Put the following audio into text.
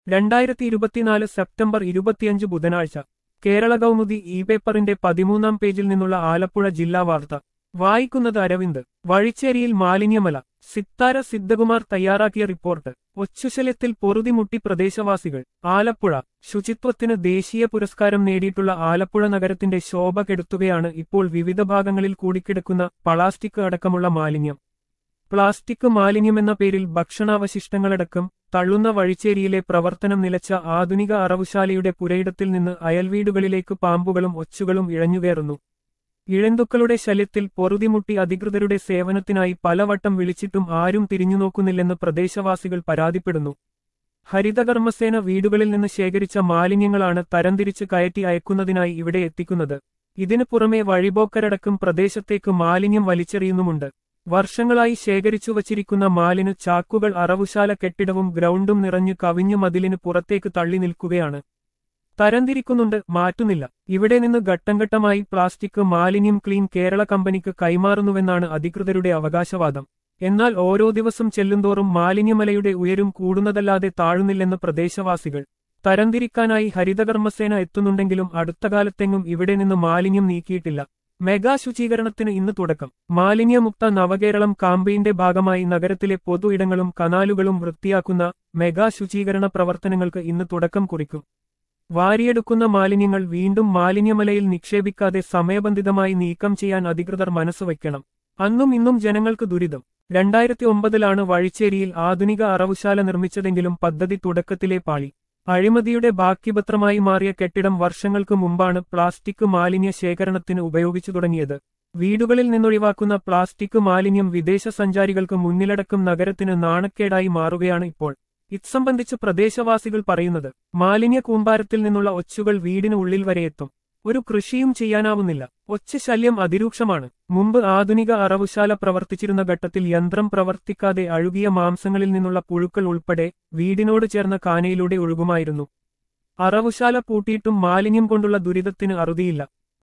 രണ്ടായിരത്തി ഇരുപത്തിനാല് സെപ്റ്റംബർ ഇരുപത്തിയഞ്ച് ബുധനാഴ്ച കേരള കൗമുദി ഇ പേപ്പറിന്റെ പതിമൂന്നാം പേജിൽ നിന്നുള്ള ആലപ്പുഴ ജില്ലാ വാർത്ത വായിക്കുന്നത് അരവിന്ദ് വഴിച്ചേരിയിൽ മാലിന്യമല സിത്താര സിദ്ധകുമാർ തയ്യാറാക്കിയ റിപ്പോർട്ട് ഒച്ചുശല്യത്തിൽ പൊറുതിമുട്ടി പ്രദേശവാസികൾ ആലപ്പുഴ ശുചിത്വത്തിന് ദേശീയ പുരസ്കാരം നേടിയിട്ടുള്ള ആലപ്പുഴ നഗരത്തിന്റെ ശോഭ കെടുത്തുകയാണ് ഇപ്പോൾ വിവിധ ഭാഗങ്ങളിൽ കൂടിക്കിടക്കുന്ന പ്ലാസ്റ്റിക് അടക്കമുള്ള മാലിന്യം പ്ലാസ്റ്റിക് മാലിന്യമെന്ന പേരിൽ ഭക്ഷണാവശിഷ്ടങ്ങളടക്കം തള്ളുന്ന വഴിച്ചേരിയിലെ പ്രവർത്തനം നിലച്ച ആധുനിക അറവുശാലയുടെ പുരയിടത്തിൽ നിന്ന് അയൽവീടുകളിലേക്ക് പാമ്പുകളും ഒച്ചുകളും ഇഴഞ്ഞുകയറുന്നു ഇഴന്തുക്കളുടെ ശല്യത്തിൽ പൊറുതിമുട്ടി അധികൃതരുടെ സേവനത്തിനായി പലവട്ടം വിളിച്ചിട്ടും ആരും തിരിഞ്ഞുനോക്കുന്നില്ലെന്ന് പ്രദേശവാസികൾ പരാതിപ്പെടുന്നു ഹരിതകർമ്മസേന വീടുകളിൽ നിന്ന് ശേഖരിച്ച മാലിന്യങ്ങളാണ് തരംതിരിച്ച് കയറ്റി അയക്കുന്നതിനായി ഇവിടെ എത്തിക്കുന്നത് ഇതിനു പുറമെ വഴിപോക്കരടക്കം പ്രദേശത്തേക്ക് മാലിന്യം വലിച്ചെറിയുന്നുമുണ്ട് വർഷങ്ങളായി ശേഖരിച്ചു വച്ചിരിക്കുന്ന മാലിന് ചാക്കുകൾ അറവുശാല കെട്ടിടവും ഗ്രൗണ്ടും നിറഞ്ഞു കവിഞ്ഞു മതിലിന് പുറത്തേക്ക് തള്ളി നിൽക്കുകയാണ് തരംതിരിക്കുന്നുണ്ട് മാറ്റുന്നില്ല ഇവിടെ നിന്ന് ഘട്ടംഘട്ടമായി പ്ലാസ്റ്റിക് മാലിന്യം ക്ലീൻ കേരള കമ്പനിക്ക് കൈമാറുന്നുവെന്നാണ് അധികൃതരുടെ അവകാശവാദം എന്നാൽ ഓരോ ദിവസം ചെല്ലുന്തോറും മാലിന്യമലയുടെ ഉയരും കൂടുന്നതല്ലാതെ താഴുന്നില്ലെന്ന് പ്രദേശവാസികൾ തരംതിരിക്കാനായി ഹരിതകർമ്മസേന എത്തുന്നുണ്ടെങ്കിലും അടുത്ത കാലത്തെങ്ങും ഇവിടെ നിന്ന് മാലിന്യം നീക്കിയിട്ടില്ല മെഗാ ശുചീകരണത്തിന് ഇന്ന് തുടക്കം മാലിന്യമുക്ത നവകേരളം കാമ്പയിന്റെ ഭാഗമായി നഗരത്തിലെ പൊതു ഇടങ്ങളും കനാലുകളും വൃത്തിയാക്കുന്ന മെഗാ ശുചീകരണ പ്രവർത്തനങ്ങൾക്ക് ഇന്ന് തുടക്കം കുറിക്കും വാരിയെടുക്കുന്ന മാലിന്യങ്ങൾ വീണ്ടും മാലിന്യമലയിൽ നിക്ഷേപിക്കാതെ സമയബന്ധിതമായി നീക്കം ചെയ്യാൻ അധികൃതർ മനസ്സുവയ്ക്കണം അന്നും ഇന്നും ജനങ്ങൾക്ക് ദുരിതം രണ്ടായിരത്തി ഒമ്പതിലാണ് വഴിച്ചേരിയിൽ ആധുനിക അറവുശാല നിർമ്മിച്ചതെങ്കിലും പദ്ധതി തുടക്കത്തിലെ പാളി അഴിമതിയുടെ ബാക്കിപത്രമായി മാറിയ കെട്ടിടം വർഷങ്ങൾക്ക് മുമ്പാണ് പ്ലാസ്റ്റിക് മാലിന്യ ശേഖരണത്തിന് ഉപയോഗിച്ചു തുടങ്ങിയത് വീടുകളിൽ നിന്നൊഴിവാക്കുന്ന പ്ലാസ്റ്റിക് മാലിന്യം വിദേശ സഞ്ചാരികൾക്ക് മുന്നിലടക്കം നഗരത്തിന് നാണക്കേടായി മാറുകയാണ് ഇപ്പോൾ ഇത്സംബന്ധിച്ച് പ്രദേശവാസികൾ പറയുന്നത് മാലിന്യ കൂമ്പാരത്തിൽ നിന്നുള്ള ഒച്ചുകൾ വീടിന് ഉള്ളിൽ വരെ എത്തും ഒരു കൃഷിയും ചെയ്യാനാവുന്നില്ല ഒച്ച ശല്യം അതിരൂക്ഷമാണ് മുമ്പ് ആധുനിക അറവുശാല പ്രവർത്തിച്ചിരുന്ന ഘട്ടത്തിൽ യന്ത്രം പ്രവർത്തിക്കാതെ അഴുകിയ മാംസങ്ങളിൽ നിന്നുള്ള പുഴുക്കൾ ഉൾപ്പെടെ വീടിനോട് ചേർന്ന കാനയിലൂടെ ഒഴുകുമായിരുന്നു അറവുശാല പൂട്ടിയിട്ടും മാലിന്യം കൊണ്ടുള്ള ദുരിതത്തിന് അറുതിയില്ല